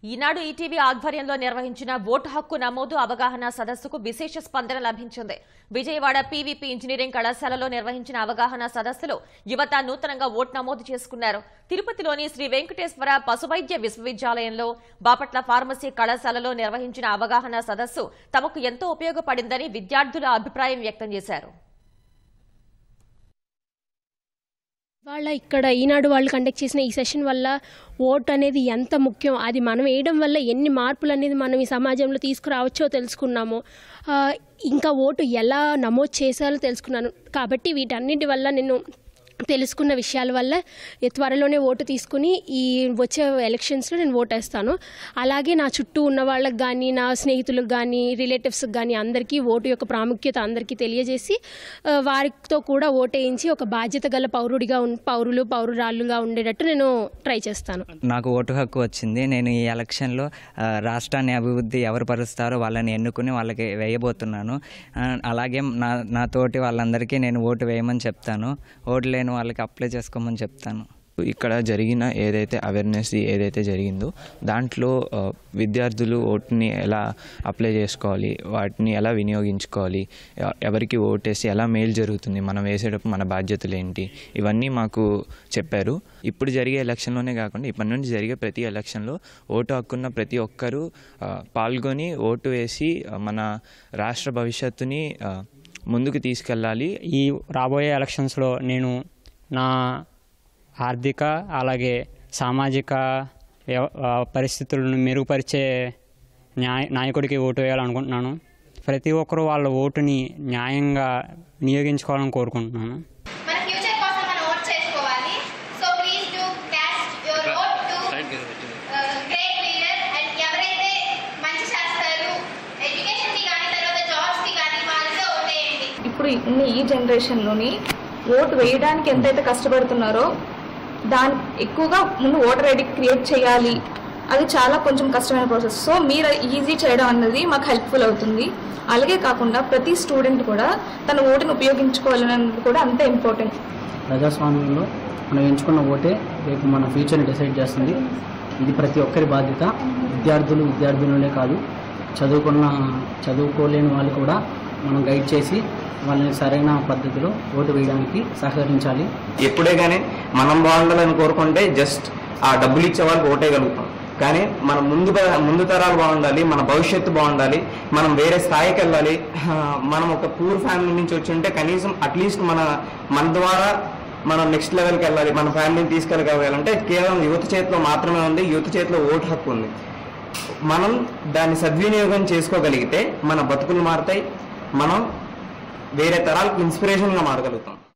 ఈనాడు ETV ఆధ్వర్యంలో నిర్వహించిన vote హక్కు నమోదు అవగాహన సదస్సుకు విశేష స్పందన లభించింది విజయవాడ పీవీపీ ఇంజనీరింగ్ కళాశాలలో నిర్వహించిన అవగాహన సదస్సులో యువత నూతనంగా ఓటు నమోదు చేసుకున్నారు తిరుపతిలోని శ్రీ వెంకటేశ్వర పశువైద్య విశ్వవిద్యాలయంలో బాపట్ల ఫార్మసీ కళాశాలలో నిర్వహించిన అవగాహన సదస్సు తమకు ఎంతో ఉపయోగపడిందని విద్యార్థుల అభిప్రాయం వ్యక్తం చేశారు వాళ్ళ ఇక్కడ ఈనాడు వాళ్ళు కండక్ట్ చేసిన ఈ సెషన్ వల్ల ఓట్ అనేది ఎంత ముఖ్యం అది మనం వేయడం వల్ల ఎన్ని మార్పులు అనేది మనం ఈ సమాజంలో తీసుకురావచ్చో తెలుసుకున్నాము ఆ, ఇంకా ఓటు ఎలా నమోదు చేశారో తెలుసుకున్నాను కాబట్టి వీటన్నిటి వల్ల నేను తెలుసుకున్న విషయాల వల్ల ఈ త్వరలోనే ఓటు తీసుకుని ఈ వచ్చే ఎలక్షన్స్లో నేను ఓటేస్తాను అలాగే నా చుట్టూ ఉన్న వాళ్ళకి కానీ నా స్నేహితులకు కానీ రిలేటివ్స్కి కానీ అందరికీ ఓటు యొక్క ప్రాముఖ్యత అందరికీ తెలియజేసి ఆ, వారితో కూడా ఓటేయించి ఒక బాధ్యత గల పౌరుడిగా ఉన్ పౌరులు పౌరురాళ్ళుగా ఉండేటట్టు నేను ట్రై చేస్తాను నాకు ఓటు హక్కు వచ్చింది నేను ఈ ఎలక్షన్లో ఆ, రాష్ట్రాన్ని అభివృద్ధి ఎవరు పరుస్తారో వాళ్ళని ఎన్నుకుని వాళ్ళకి వేయబోతున్నాను ఆ, అలాగే నా నా తోటి వాళ్ళందరికీ నేను ఓటు వేయమని చెప్తాను ఓటు లేని వాళ్ళకి అప్లై చేసుకోమని చెప్తాను ఇక్కడ జరిగిన ఏదైతే అవేర్నెస్ ఏదైతే జరిగిందో దాంట్లో ఆ, విద్యార్థులు ఓటుని ఎలా అప్లై చేసుకోవాలి వాటిని ఎలా వినియోగించుకోవాలి ఎ- ఎవరికి ఓటేసి ఎలా మేలు జరుగుతుంది మనం వేసేటప్పుడు మన బాధ్యతలు ఏంటి ఇవన్నీ మాకు చెప్పారు ఇప్పుడు జరిగే ఎలక్షన్లోనే కాకుండా ఇప్పటి నుండి జరిగే ప్రతి ఎలక్షన్లో ఓటు హక్కున్న ప్రతి ఒక్కరూ ఆ, పాల్గొని ఓటు వేసి ఆ, మన రాష్ట్ర భవిష్యత్తుని ఆ, ముందుకు తీసుకెళ్ళాలి ఈ రాబోయే ఎలక్షన్స్లో నేను నా ఆర్థిక అలాగే సామాజిక వ్యవ- ఆ, పరిస్థితులను మెరుగుపరిచే న్యాయ నాయకుడికి ఓటు వేయాలనుకుంటున్నాను ప్రతి ఒక్కరూ వాళ్ళ ఓటుని న్యాయంగా వినియోగించుకోవాలని కోరుకుంటున్నాను మన ఫ్యూచర్ కోసం మనం ఓట్ చేసుకోవాలి so please to cast your vote to great leader and ఎవరైతే మంచి చేస్తారు ఎడ్యుకేషన్ కి కానీ తర్వాత జాబ్స్ కి కానీ వాళ్ళకే ఓటేయండి ఇప్పుడు ఉన్న ఈ జనరేషన్లోని ఓటు వేయడానికి ఎంతైతే కష్టపడుతున్నారో దాని ఎక్కువగా ముందు ఓటర్ ఐడి క్రియేట్ చేయాలి అది చాలా కొంచెం కష్టమైన ప్రాసెస్ సో మీరు ఈజీ చేయడం అన్నది మాకు హెల్ప్ఫుల్ అవుతుంది అలాగే కాకుండా ప్రతి స్టూడెంట్ కూడా తన ఓటును ఉపయోగించుకోవాలన్నది కూడా అంతే ఇంపార్టెంట్ ప్రజాస్వామ్యంలో మనం ఎంచుకున్న ఓటే రేపు మన ఫ్యూచర్ని డిసైడ్ చేస్తుంది ఇది ప్రతి ఒక్కరి బాధ్యత విద్యార్థులు విద్యార్థినులే కాదు చదువుకున్న చదువుకోలేని వాళ్ళు కూడా మనం గైడ్ చేసి వాళ్ళని సరైన పద్ధతిలో ఓటు వేయడానికి సహకరించాలి ఎప్పుడే కానీ మనం బాగుండాలని కోరుకుంటే జస్ట్ ఆ డబ్బులు ఇచ్చే వాళ్ళకి ఓటేయగలుగుతాం కానీ మన ముందు ప- ముందు తరాలు బాగుండాలి మన భవిష్యత్తు బాగుండాలి మనం వేరే స్థాయికి వెళ్ళాలి ఆ, మనం ఒక పూర్ ఫ్యామిలీ నుంచి వచ్చి ఉంటే కనీసం అట్లీస్ట్ మన మన ద్వారా మనం నెక్స్ట్ లెవెల్కి వెళ్ళాలి మన ఫ్యామిలీని తీసుకెళ్ళగలగాలంటే కేవలం యువత చేతిలో మాత్రమే ఉంది యువత చేతిలో ఓటు హక్కు ఉంది మనం దాన్ని సద్వినియోగం చేసుకోగలిగితే మన బతుకులు మారుతాయి మనం వేరే తరాలకు ఇన్స్పిరేషన్గా మారగలుగుతాం